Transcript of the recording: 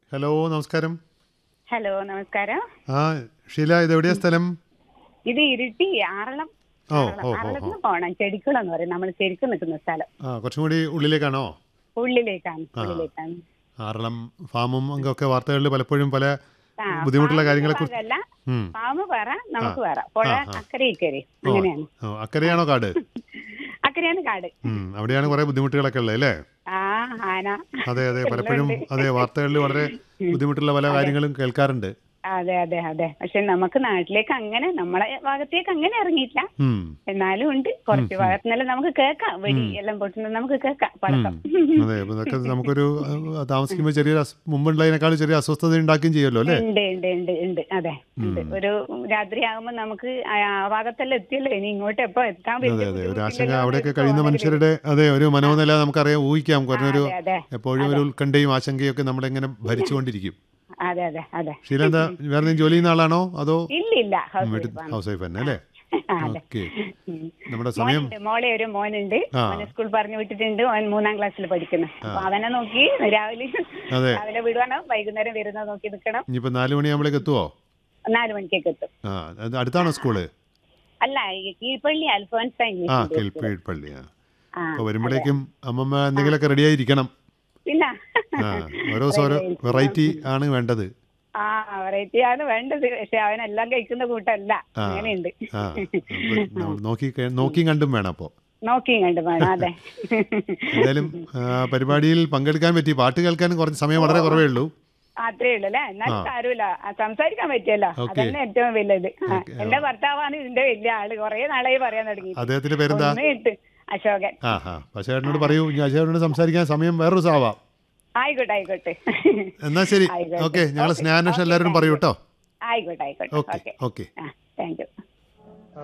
Hello നമസ്കാരം hello നമസ്കാരം ആ ഷീല ഇത് എവിടെയാ സ്ഥലം ഇത് ഇരുട്ടി ആറളം ഓ ആറളം. ഓ ഓ ഓ ആറളത്തിന് പോണം ചെടിക്കുളം എന്ന് പറയും നമ്മൾ ശരിക്കും നിൽക്കുന്ന സ്ഥലം ആ കുറച്ചും കൂടി ഉള്ളിലേക്കാണോ ഉള്ളിലേക്കാണ് ആ. ഉള്ളിലേക്കാണ് ആറളം ഫാമും ഒക്കെ വാർത്തകളിൽ പലപ്പോഴും പല ആ, ബുദ്ധിമുട്ടുള്ള ഫാമിന്റെ കാര്യങ്ങളെ കുറിച്ച് ഭാഗമല്ല, ഉം. ഫാമ് വേറെ നമുക്ക് വേറെ പുഴ ആ, ആ. അക്കരെ ഇക്കരെ ഓ, അങ്ങനെയാണ് ഓ, അക്കരെയാണോ കാട് അക്കരെയാണ് കാട് ഉം, അവിടെയാണ് കുറെ ബുദ്ധിമുട്ടുകളൊക്കെ ഉള്ളത് അല്ലേ ആ ആന അതെ അതെ എല്ലാം പലപ്പോഴും ഉണ്ട്. അതെ വാർത്തകളിൽ വളരെ ബുദ്ധിമുട്ടുള്ള പല കാര്യങ്ങളും കേൾക്കാറുണ്ട് അതെ അതെ അതെ പക്ഷെ നമുക്ക് നാട്ടിലേക്ക് അങ്ങനെ നമ്മളെ ഭാഗത്തേക്ക് അങ്ങനെ ഇറങ്ങിയിട്ടില്ല ഉം, എന്നാലും ഉണ്ട് കുറച്ച് ഭാഗത്തുനിന്നെല്ലാം നമുക്ക് കേൾക്കാം വെടി എല്ലാം പൊട്ടുന്നത് നമുക്ക് കേൾക്കാം പടക്കം അതെ അപ്പൊ ഇതൊക്കെ നമുക്കൊരു ആ, താമസിക്കുമ്പോൾ ചെറിയൊരു അസ്- മുമ്പുള്ളതിനേക്കാൾ ചെറിയ അസ്വസ്ഥത ഉണ്ടാക്കുകയും ചെയ്യുമല്ലോ അല്ലേ ഉണ്ട് ഉണ്ട് ഉണ്ട് ഉണ്ട് അതെ ഉണ്ട് ഒരു രാത്രി ആകുമ്പോ നമുക്ക് ആ ആ ഭാഗത്തെല്ലാം എത്തിയല്ലോ ഇനി ഇങ്ങോട്ട് എപ്പോ എത്താൻ അതെ വലിയ അതെ ഒരു ആശങ്ക ബുദ്ധിമുട്ടില്ലല്ലോ അവിടെയൊക്കെ എന്ന് കഴിയുന്ന തോന്നല് മനുഷ്യരുടെ അതെ ഒരു മനോനില നമുക്കറിയാം ഊഹിക്കാം കുറഞ്ഞൊരു അതെ, അതെ. എപ്പോഴും ഒരു ഉത്കണ്ഠയും ആശങ്കയും ഒക്കെ നമ്മളെ ഇങ്ങനെ ഭരിച്ചുകൊണ്ടിരിക്കും അതെ അതെ അതെ ഷീല എന്താ വേറെ എന്തെങ്കിലും ജോലി ചെയ്യുന്ന ആളാണോ അതോ ഇല്ല ഇല്ല ഹൗസ് വീട്ടിൽ വൈഫാണ്. ഹൗസ് വൈഫ് തന്നെ അല്ലേ ആ, അതെ ഓക്കെ ഉം. നമ്മുടെ സമയം മോനുണ്ട്, മോളെ ഒരു മോനുണ്ട് ആ. മോനെ സ്കൂൾ പറഞ്ഞു വിട്ടിട്ടുണ്ട് അവൻ മൂന്നാം ക്ലാസ്സിൽ പഠിക്കുന്നു അപ്പൊ അവനെ നോക്കി രാവിലെ അതെ. രാവിലെ വിടുവാണ് വൈകുന്നേരം വരുന്ന നോക്കി നിൽക്കണം ഇനിയിപ്പോ നാല് മണിയാകുമ്പോഴേക്ക് എത്തുവോ നാല് മണിക്കേക്ക് എത്തും ആ അത് അടുത്താണോ സ്കൂള് അല്ല ഈ കീഴ്പള്ളി അൽഫോൻസ ആ ഇംഗ്ലീഷ് മീഡിയം സ്കൂൾ. കീഴ്പള്ളി ആ ആ, അപ്പൊ വരുമ്പോഴേക്കും അമ്മമ്മ എന്തെങ്കിലുമൊക്കെ റെഡി ആയിരിക്കണം പിന്നെ ആ ഓരോ ഓരോ വെറൈറ്റി ആണ് വേണ്ടത് ആ വെറൈറ്റി ആണ് വേണ്ടത് പക്ഷെ അവനെല്ലാം കഴിക്കുന്ന കൂട്ടല്ല ആ. അങ്ങനെയുണ്ട് ആ അപ്പൊ നമ്മൾ നോക്കി കഴി- നോക്കിയും കണ്ടും വേണം അപ്പോ നോക്കിയും കണ്ടു വേണം അതെ എന്തായാലും ആ, പരിപാടിയിൽ പങ്കെടുക്കാൻ പറ്റി പാട്ട് കേൾക്കാൻ കുറച്ച് സമയം വളരെ കുറവേ ഉള്ളൂ അത്രേ ഉള്ളൂ അല്ലേ എന്നാലും കാര്യമില്ല ആ, സംസാരിക്കാൻ പറ്റിയല്ലോ ഓക്കേ. അതന്നെ ഏറ്റവും വലുത് ആ, ഓക്കേ. എന്റെ ഭർത്താവാണ് ഇതിന്റെ വലിയ ആള് കൊറേ നാളായി പറയാൻ തുടങ്ങി അദ്ദേഹത്തിന്റെ പേരെന്താ ഒന്ന് ഇട്ട് അശോകൻ ആ ആ പശേട്ടനോട് പറയൂ ഇനി അശേട്ടനോട് സംസാരിക്കാൻ സമയം വേറൊരു സാവാം ആയിക്കോട്ടെ ആയിക്കോട്ടെ എന്നാ ശരി ആയിക്കോട്ടെ. ഓക്കെ ഞങ്ങൾ ഓക്കേ. സ്നേഹാന്വേഷണം ഓക്കേ, എല്ലാവരും താങ്ക് പറയൂ യു. കേട്ടോ ആയിക്കോട്ടെ ആയിക്കോട്ടെ ഓക്കെ ഓക്കെ ഓക്കെ ആ താങ്ക് യു